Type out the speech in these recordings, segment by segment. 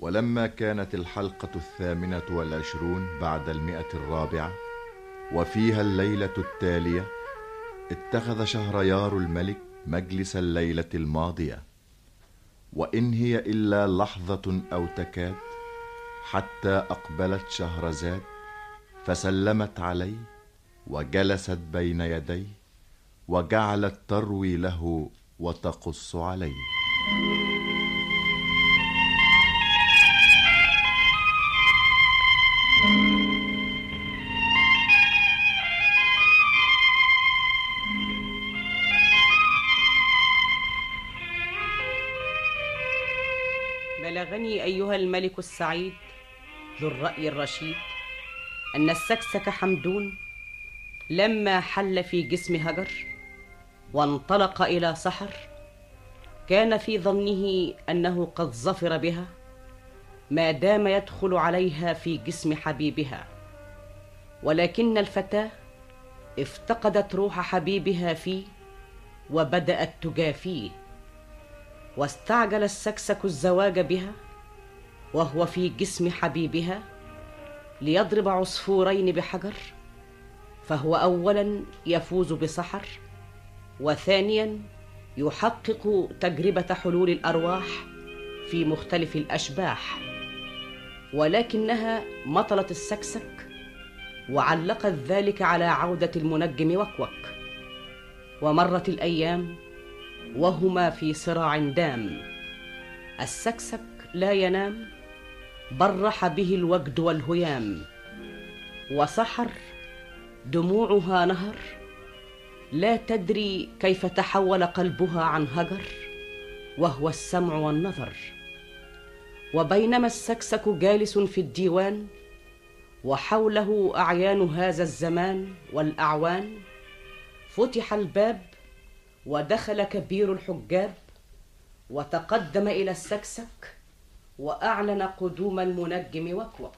ولما كانت الحلقة الثامنة والعشرون بعد المئة الرابعة وفيها الليلة التالية اتخذ شهريار الملك مجلس الليلة الماضية وإن هي إلا لحظة أو تكاد حتى أقبلت شهرزاد فسلمت عليه وجلست بين يديه وجعلت تروي له وتقص عليه بلغني أيها الملك السعيد ذو الرأي الرشيد أن السكسك حمدون لما حل في جسم هجر وانطلق إلى سحر كان في ظنه أنه قد ظفر بها ما دام يدخل عليها في جسم حبيبها ولكن الفتاة افتقدت روح حبيبها فيه وبدأت تجافيه واستعجل السكسك الزواج بها وهو في جسم حبيبها ليضرب عصفورين بحجر فهو اولا يفوز بسحر وثانيا يحقق تجربه حلول الارواح في مختلف الاشباح ولكنها مطلت السكسك وعلقت ذلك على عوده المنجم وكوك ومرت الايام وهما في صراع دام السكسك لا ينام برح به الوجد والهيام وسحر دموعها نهر لا تدري كيف تحول قلبها عن هجر وهو السمع والنظر وبينما السكسك جالس في الديوان وحوله اعيان هذا الزمان والاعوان فتح الباب ودخل كبير الحجاب وتقدم الى السكسك واعلن قدوم المنجم وكوك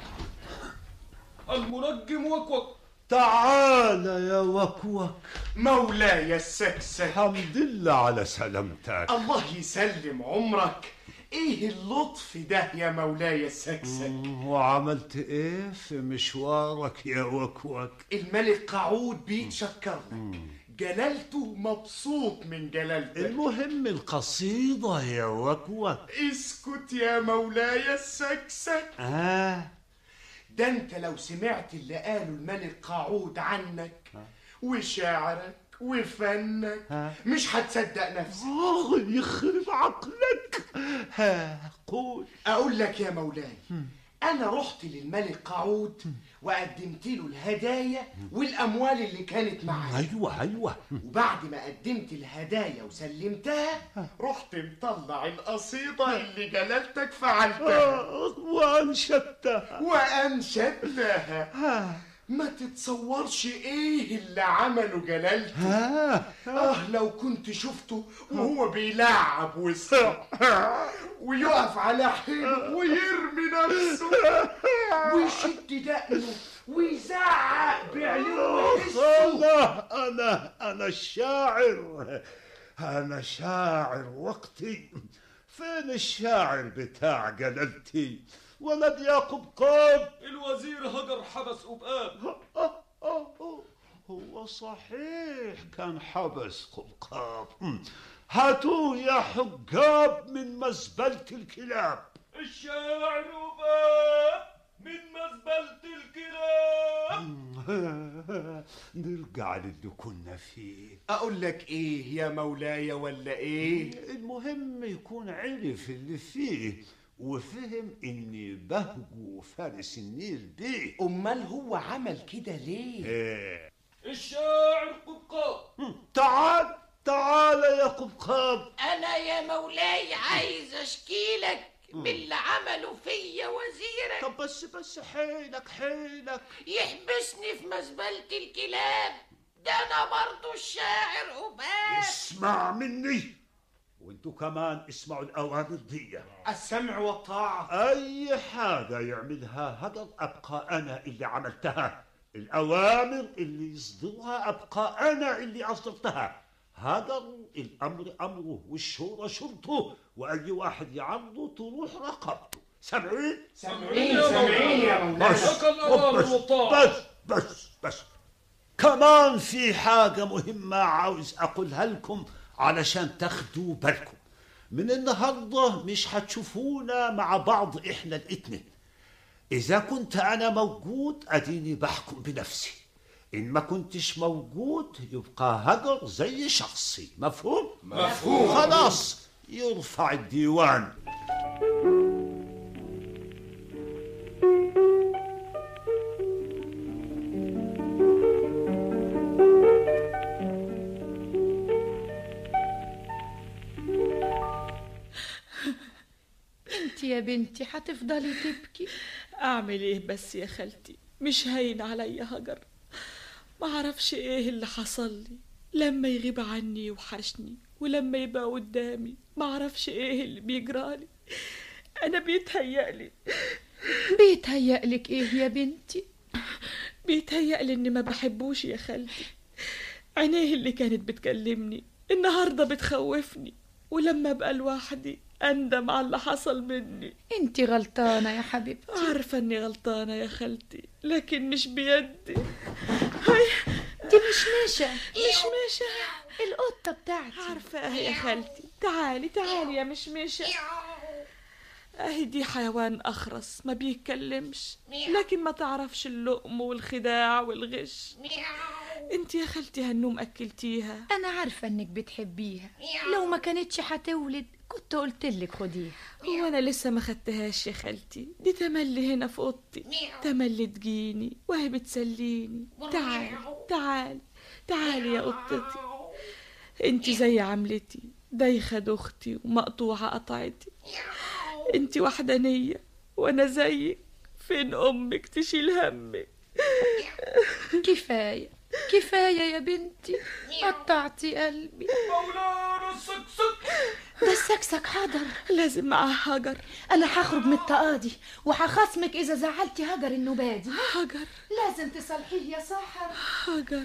المنجم وكوك تعال يا وكوك مولاي السكسك الحمد لله على سلامتك الله يسلم عمرك ايه اللطف ده يا مولاي السكسك وعملت ايه في مشوارك يا وكوك الملك قعود بيتشكر لك جلالته مبسوط من جلالتك المهم القصيدة يا وكوك اسكت يا مولاي السكسك آه ده انت لو سمعت اللي قاله الملك قعود عنك وشعرك وفنك ها؟ مش هتصدق نفسك آه يخرب عقلك ها قول اقول لك يا مولاي انا رحت للملك قعود وقدمت له الهدايا والاموال اللي كانت معايا ايوه ايوه وبعد ما قدمت الهدايا وسلمتها رحت مطلع القصيدة اللي جلالتك فعلتها آه وانشدتها وأنشدتها ها ما تتصورش ايه اللي عمله جلالته ها اه لو كنت شفته وهو بيلعب وسطه ويقف على حيله ويرمي نفسه ويشد دقنه ويزعق بعيونه حسه انا انا انا الشاعر انا شاعر وقتي فين الشاعر بتاع جلالتي ولد يعقوب قاب الوزير هجر حبس أبقاب آه، آه، آه. هو صحيح كان حبس قبقاب هاتوه يا حجاب من مزبلة الكلاب الشاعر أبقاب من مزبلة الكلاب نرجع للي كنا فيه اقول لك ايه يا مولاي ولا ايه المهم يكون عرف اللي فيه وفهم اني بهجو فارس النيل بيه امال هو عمل كده ليه إيه. الشاعر قبقاب تعال تعال يا قبقاب انا يا مولاي عايز اشكيلك باللي عمله فيا وزيرك طب بس بس حيلك حيلك يحبسني في مزبلة الكلاب ده انا برضو الشاعر أباب اسمع مني وانتوا كمان اسمعوا الاوامر دي السمع والطاعة اي حاجه يعملها هدر ابقى انا اللي عملتها الاوامر اللي يصدرها ابقى انا اللي اصدرتها هدر الامر امره والشورى شرطه واي واحد يعرضه تروح رقبته سامعين سامعين سامعين يا مولانا بس لك الأوامر بس والطاعة بس بس بس كمان في حاجة مهمة عاوز أقولها لكم علشان تاخدوا بالكم من النهاردة مش هتشوفونا مع بعض إحنا الاتنين إذا كنت أنا موجود أديني بحكم بنفسي إن ما كنتش موجود يبقى هجر زي شخصي مفهوم؟ مفهوم خلاص يرفع الديوان انت يا بنتي هتفضلي تبكي اعمل ايه بس يا خالتي مش هين عليا هجر ما اعرفش ايه اللي حصل لي لما يغيب عني يوحشني ولما يبقى قدامي ما اعرفش ايه اللي بيجرالي انا بيتهيألي بيتهيألك ايه يا بنتي بيتهيألي اني ما بحبوش يا خالتي عينيه اللي كانت بتكلمني النهارده بتخوفني ولما ابقى لوحدي اندم على اللي حصل مني انت غلطانة يا حبيبتي عارفه اني غلطانه يا خالتي لكن مش بيدي دي مش مشا مش ماشي القطة بتاعتي عارفة يا خالتي تعالي تعالي يا مشمشة اهي دي حيوان اخرس ما بيتكلمش لكن ما تعرفش اللؤم والخداع والغش انت يا خالتي هالنوم اكلتيها انا عارفة انك بتحبيها لو ما كانتش هتولد كنت قلتلك خديها هو انا لسه ما خدتهاش يا خالتي دي تملي هنا في اوضتي تملي تجيني وهي بتسليني تعالي تعالي تعالي يا قطتي انت زي عملتي دايخة اختي ومقطوعة قطعتي انت وحدانية وانا زيك فين امك تشيل همك كفاية كفاية يا بنتي قطعتي قلبي مولانا السكسك ده السكسك حضر لازم معاه هجر انا هخرج من التقاضي وهخصمك اذا زعلتي هجر النبادي هجر لازم تصالحيه يا سحر هجر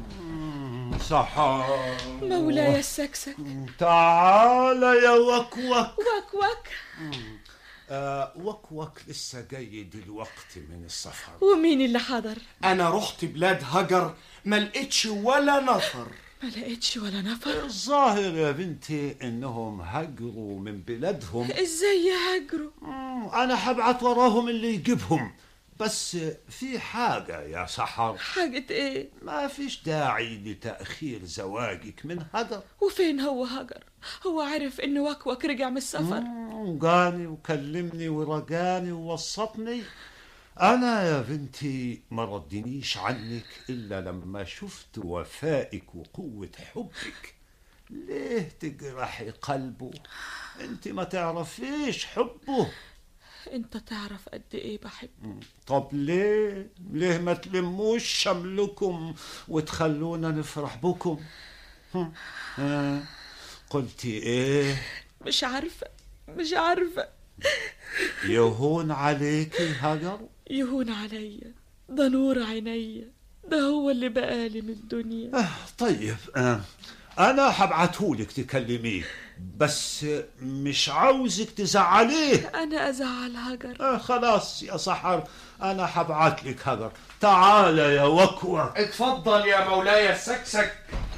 سحر مولاي السكسك تعال يا وكوك وك وك آه وكوك لسه جاي دلوقتي من السفر ومين اللي حضر انا رحت بلاد هجر ما لقيتش ولا نفر ما لقيتش ولا نفر الظاهر يا بنتي انهم هجروا من بلادهم ازاي يهاجروا مم، انا هبعت وراهم اللي يجيبهم بس في حاجة يا سحر حاجة ايه ما فيش داعي لتأخير زواجك من هدر وفين هو هجر هو عرف ان وك وك رجع من السفر مم، جاني وكلمني ورجاني ووسطني أنا يا بنتي ما ردنيش عنك إلا لما شفت وفائك وقوة حبك ليه تجرحي قلبه انت ما تعرفيش حبه انت تعرف قد ايه بحب طب ليه ليه ما تلموش شملكم وتخلونا نفرح بكم هم، ها قلتي ايه مش عارفة مش عارفة يهون عليكي هجر يهون عليا ده نور عينيا ده هو اللي بقالي من الدنيا آه طيب آه انا هبعتهولك تكلميه بس مش عاوزك تزعليه انا ازعل هجر آه خلاص يا سحر انا هبعت لك هجر تعال يا وكوة اتفضل يا مولاي السكسك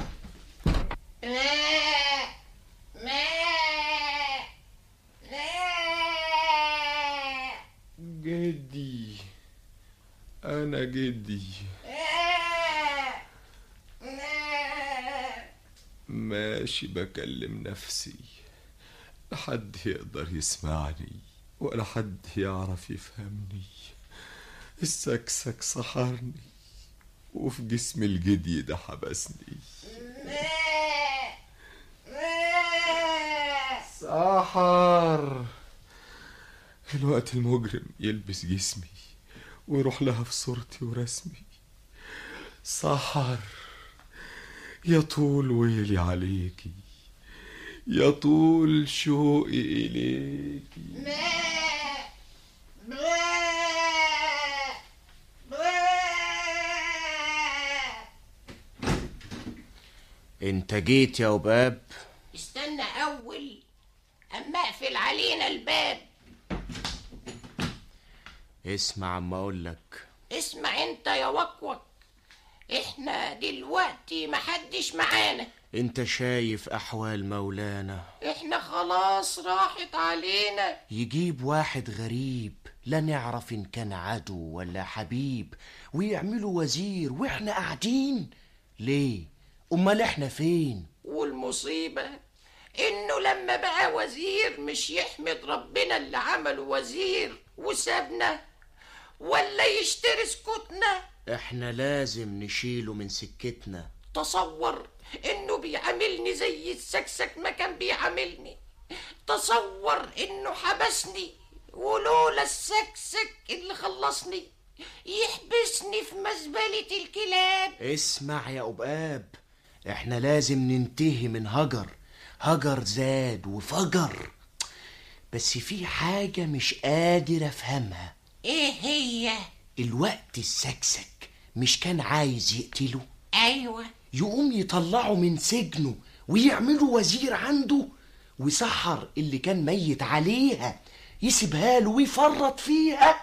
ما ما ما جدي أنا جدي ماشي بكلم نفسي لا حد يقدر يسمعني ولا حد يعرف يفهمني السكسك سحرني وفي جسم الجدي ده حبسني سحر الوقت المجرم يلبس جسمي ويروح لها في صورتي ورسمي سحر يا طول ويلي عليكي يا طول شوقي إليكي انت جيت يا وباب استنى أول أما أقفل علينا الباب اسمع عم اقول لك اسمع انت يا وكوك احنا دلوقتي محدش معانا انت شايف احوال مولانا احنا خلاص راحت علينا يجيب واحد غريب لا نعرف ان كان عدو ولا حبيب ويعمله وزير واحنا قاعدين ليه امال احنا فين والمصيبة انه لما بقى وزير مش يحمد ربنا اللي عمله وزير وسابنا ولا يشتري سكوتنا احنا لازم نشيله من سكتنا تصور انه بيعاملني زي السكسك ما كان بيعاملني تصور انه حبسني ولولا السكسك اللي خلصني يحبسني في مزبلة الكلاب اسمع يا أبقاب احنا لازم ننتهي من هجر هجر زاد وفجر بس في حاجة مش قادر أفهمها ايه هي الوقت السكسك مش كان عايز يقتله ايوه يقوم يطلعه من سجنه ويعمله وزير عنده وسحر اللي كان ميت عليها يسيبها له ويفرط فيها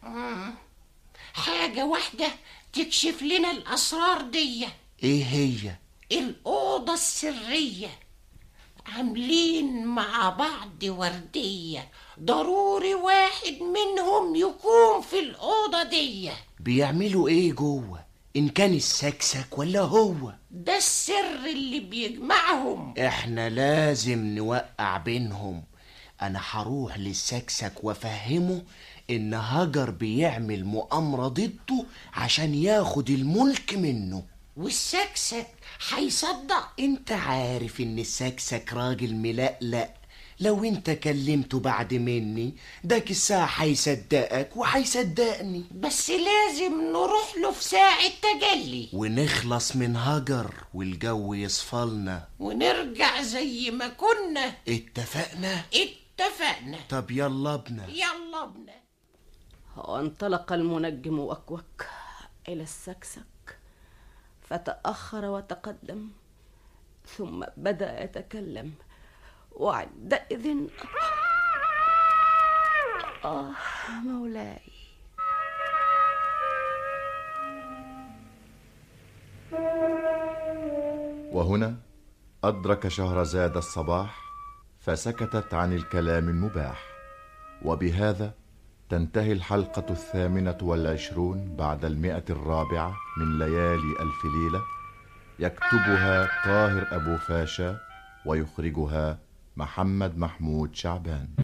حاجة واحدة تكشف لنا الأسرار دي ايه هي الأوضة السرية عاملين مع بعض وردية ضروري واحد منهم يكون في الأوضة دي بيعملوا ايه جوه ان كان السكسك ولا هو ده السر اللي بيجمعهم احنا لازم نوقع بينهم انا هروح للسكسك وافهمه ان هجر بيعمل مؤامرة ضده عشان ياخد الملك منه والسكسك هيصدق انت عارف ان السكسك راجل ملقلق لو انت كلمته بعد مني داك الساعة هيصدقك وهيصدقني بس لازم نروح له في ساعة تجلي ونخلص من هجر والجو يصفلنا ونرجع زي ما كنا اتفقنا اتفقنا طب يلا بنا يلا بنا وانطلق المنجم وكوك إلى السكسك فتأخر وتقدم ثم بدأ يتكلم وعندئذ آه مولاي وهنا أدرك شهرزاد الصباح فسكتت عن الكلام المباح وبهذا تنتهي الحلقة الثامنة والعشرون بعد المئة الرابعة من ليالي ألف ليلة يكتبها طاهر أبو فاشا ويخرجها محمد محمود شعبان